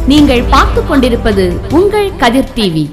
நீங்கள் பார்த்துக் கொண்டிருப்பது உங்கள் கதிர் டிவி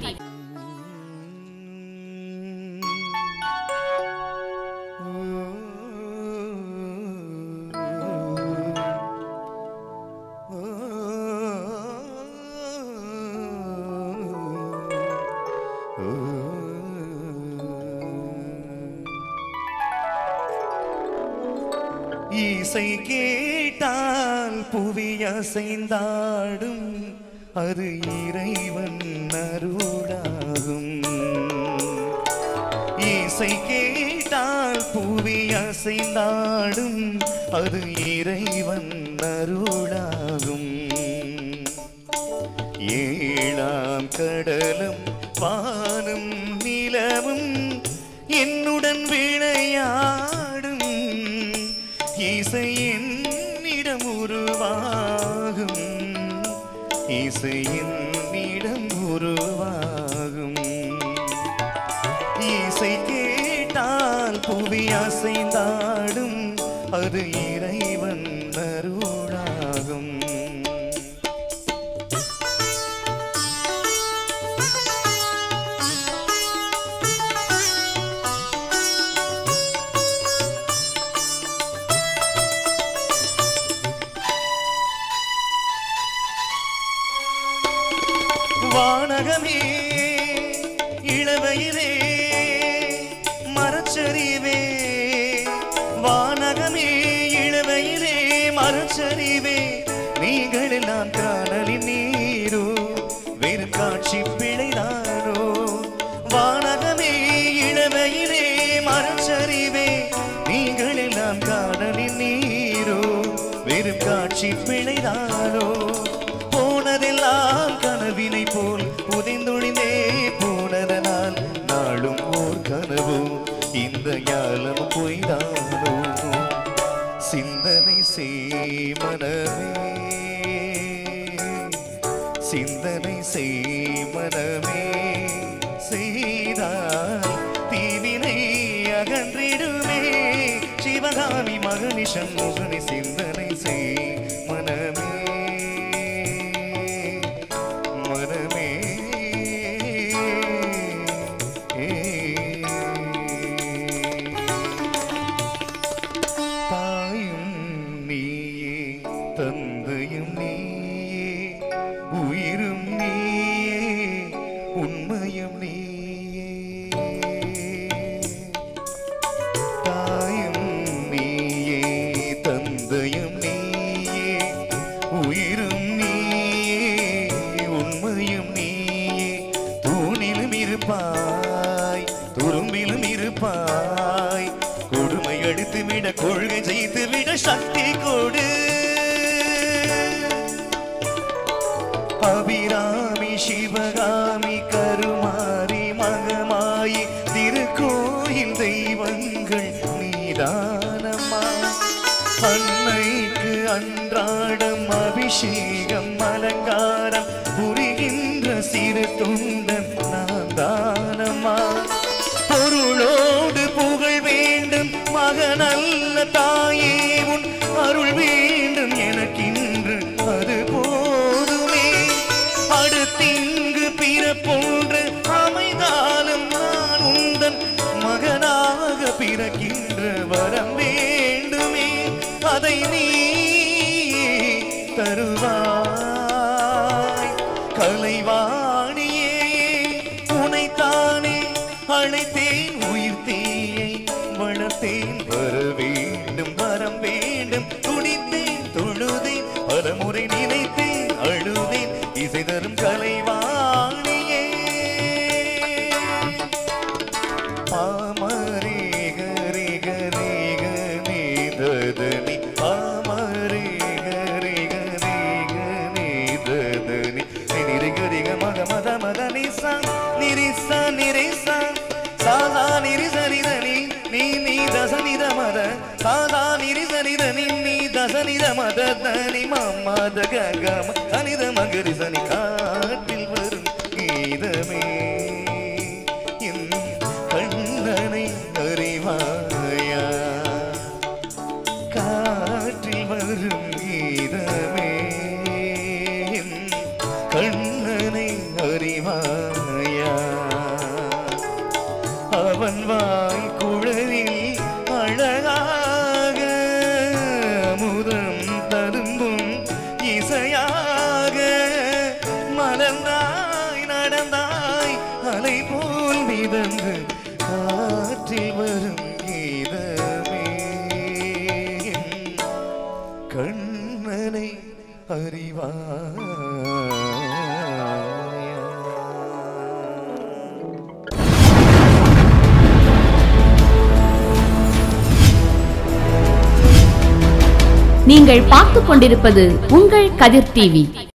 இசை கேட்டால் புவி அசைந்தாடும் அது இறைவன் அருளாகும் இசை கேட்டால் புவி அசைந்தாடும் அது இறைவன் அருளாகும் ஏழாம் கடலும் வானும் நிலவும் என்னுடன் விளையாடும் இசை என்னிடம் உருவாகும் இசை என்னிடம் உருவாகும் இசை கேட்டால் புவி அசைந்தாடும் அது இறைவன் அருளாகும் வானகமே இளவயிலே மரச்சரிவே வானகமே இளவயிலே மரச்சரிவே நீங்கள் எல்லாம் காணலின் நீரோ வேறு காட்சி பிழைதானோ வானகமே இளவயிலே மரச்சரிவே நீங்கள் எல்லாம் காணலின் நீரோ வெறும் காட்சி பிழைதானோ போனதெல்லாம் கனவினை போல் புதைந்தொழிந்தே போனதனால் நாளும் ஓர் கனவு இந்த ஞாலம் பொய்தானோ சிந்தனை செய் மனமே சிந்தனை செய் மனமே செய்தால் தீவினை அகன்றிடுமே சிவகாமி மகனி சண்முகனி சிந்தனை செய் மனமே மனமே தாயும் நீயே தந்தையும் நீயே உயிரும் நீயே உண்மையும் நீயே தாயும் நீயே தந்தையும் நீயே உயிரும் நீயே உண்மையும் நீயே தூணிலும் இருப்பாய் துரும்பிலும் இருப்பாய் கொடுமை அடித்து விட கொள்கை ஜெயித்து விட சக்தி கொடு அபிராமி சிவகாமி கருமாரி மகமாயி திருக்கோயில் தெய்வங்கள் நீதானம்மா அன்னைக்கு அன்றாடம் அபிஷேகம் அலங்காரம் புரிகின்ற சிறு தொண்டன் நான் தானம்மா பொருளோடு புகழ் வேண்டும் மகனல்ல தாயே உன் அருள் வேண்டும் எனக்கின்று அது போதுமே அடுத்திங்கு பிறப்போன்று அமைந்தாலும் நான் உந்தன் மகனாக பிறக்கின்ற வரம் வேண்டுமே அதை நீ தருவாய் கலைவாணியே உனைத்தானே அழைத்தேன் உயிர் தீயை வளர்த்தேன் வர வேண்டும் வரம் வேண்டும் துணித்தேன் தொழுதேன் பலமுறை நினைத்தேன் அழுதேன் இசை தரும் கலைவாணியே பாமரே கரே கரே கனே ததனி பாமரே கரே கரே கனே ததனி நிரி கரி க மத மத மத நிசா நிரிசா நிரிசா சாதா நிரி சரி தனி நீ நீ தச நித மத சாதா நிரி சரி தனி நீ தச நித மத தனி மமத ககம சனித மகரி சனி காட்டில் வரும் கீதமே என் கண்ணனை அறிவாயா காற்றில் வரும் கீதமே என் அவன் வாய் குழலில் அழகாக அமுதம் ததும்பும் இசையாக மலர்ந்தாய் நடந்தாய் அலை போல் மிதந்து காற்றில் வரும் கீதமே கண்ணனை அறிவாயா நீங்கள் பார்த்துக் கொண்டிருப்பது உங்கள் கதிர் டிவி